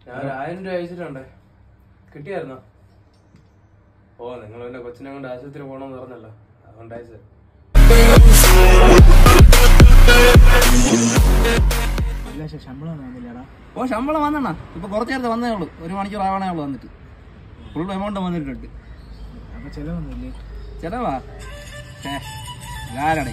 ഞാൻ ഒരു ആയിരം രൂപ അയച്ചിട്ടുണ്ടേ കിട്ടിയായിരുന്നോ ഓ നിങ്ങൾ പിന്നെ കൊച്ചിനെ കൊണ്ട് ആശുപത്രി പോകണമെന്ന് പറഞ്ഞല്ലോ അതുകൊണ്ട് അയച്ചത് ഒരു ലക്ഷം ശമ്പളം വന്നില്ലടാ ഓ ശമ്പളം വന്നെണ്ണ ഇപ്പൊ കുറച്ചു നേരത്തെ വന്നേ ഉള്ളൂ ഒരു മണിക്കൂർ ആവണേ ഉള്ളൂ വന്നിട്ട് ഫുൾ എമൗണ്ട് വന്നിട്ടുണ്ട് അപ്പൊ ചെലവൊന്നുമില്ലേ ചെലവാ ഛേ, ഇതാരടെ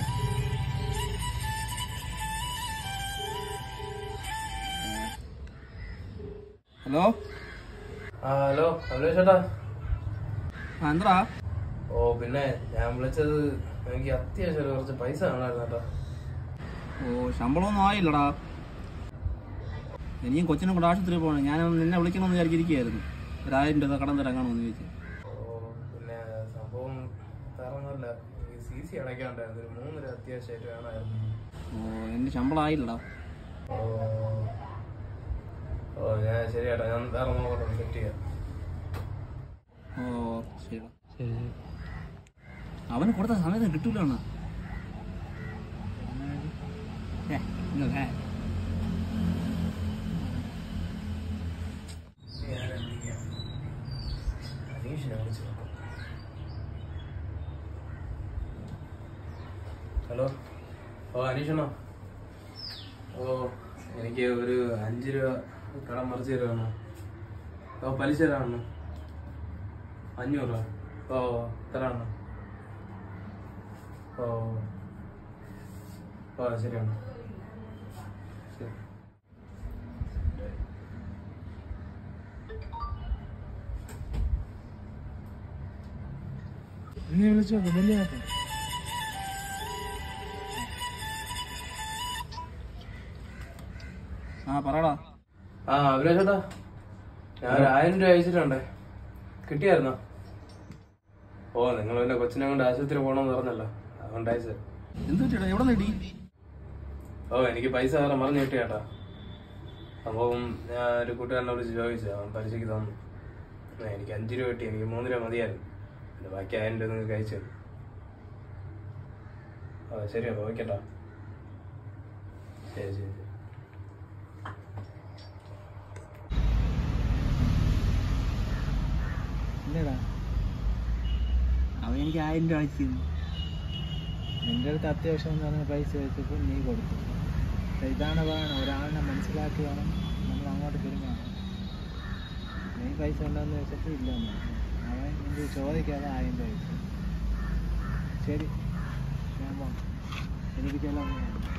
ഹലോ ആ ഹലോ ഹലോ ചേട്ടാ ആ എന്താ ഓ പിന്നെ ഞാൻ വിളിച്ചത് എനിക്ക് അത്യാവശ്യം കുറച്ച് പൈസ വേണമായിരുന്നു കേട്ടോ ഓ ശമ്പളമൊന്നും ആയില്ലടാ എനിക്കും കൊച്ചിനെ കൊണ്ട് ആശുപത്രി പോകണം ഞാൻ നിന്നെ വിളിക്കണമെന്ന് വിചാരിച്ചിരിക്കുകയായിരുന്നു ഒരു ആയിരം രൂപ കടം തരാൻ കാണുമെന്ന് ചോദിച്ചു ഓ പിന്നെ സംഭവം വേറൊന്നുമല്ല ഈ സി സി അടയ്ക്കാണ്ടായിരുന്നു ഒരു മൂന്ന് രൂപ അത്യാവശ്യമായിട്ട് വേണമായിരുന്നു ഓ എൻ്റെ ശമ്പളം ആയില്ലടാ ഓ ഓ ഞാൻ ശരി ചേട്ടാ ഞാൻ വേറെ നോക്കട്ടെ സെറ്റ് ചെയ്യാം ഓ ശരിടാ ശരി ശരി അവന് കൊടുത്ത സമയത്ത് കിട്ടൂല അണ്ണാ ഏ, ഇങ്ങ് ഏ. ഞാൻ എന്ത് ചെയ്യാം? അനീഷിനെ വിളിച്ച് നോക്കാം ഹലോ ഓ അനീഷണോ ഓ എനിക്ക് ഒരു അഞ്ച് രൂപ കടം മറിച്ച് തരുവാണോ ഓ പലിശ തരാണോ അഞ്ഞൂറ് രൂപ ഓ തരാണോ ഓ ഓ ശരിയാണ് ശരി നീ വിളിച്ചു നോക്ക് വലിയ കാര്യം ആ പറയടാ ആ അഭിലാഷ് ചേട്ടാ ഞാൻ ഒരു ആയിരം രൂപ അയച്ചിട്ടുണ്ടേ കിട്ടിയായിരുന്നോ ഓ നിങ്ങൾ പിന്നെ കൊച്ചിനെ കൊണ്ട് ആശുപത്രി പോകണമെന്ന് പറഞ്ഞല്ലോ അതുകൊണ്ട് അയച്ചത് എന്ത് പറ്റിയടാ എവിടെ നേടി ഓ എനിക്ക് പൈസ വേറെ മറിഞ്ഞു കിട്ടി ചേട്ടാ അപ്പം ഞാൻ ഒരു കൂട്ടുകാരനെ വിളിച്ച് ചോദിച്ചു അവൻ പലിശക്ക് തന്നു ആ, എനിക്ക് അഞ്ച് രൂപ കിട്ടി എനിക്ക് മൂന്ന് രൂപ മതിയായിരുന്നു പിന്നെ ബാക്കി ആയിരം രൂപ നിങ്ങൾക്ക് അയച്ചു തന്നു ആ ശരി അപ്പോൾ ഓക്കേട്ടാ ശരി ശരി ശരി ഇല്ലടാ അവൻ എനിക്ക് ആയിരം രൂപ അയച്ചു തന്നു. നിന്റെ അടുത്ത് അത്യാവശ്യം എന്ന് പറഞ്ഞ പൈസ വെച്ചപ്പോൾ നീ കൊടുത്തു പക്ഷെ ഇതാണ് പറയണം ഒരാളിനെ മനസ്സിലാക്കി വേണം നമ്മൾ അങ്ങോട്ട് പെരുമാറണം നീ പൈസ ഉണ്ടോന്ന് വെച്ചിട്ട് ഇല്ലെന്ന് പറഞ്ഞു. അവൻ നിന്റെ ചോദിക്കാതെ ആയിരം രൂപ വെച്ചു ശരി ഞാൻ പോകാം എനിക്ക് ചില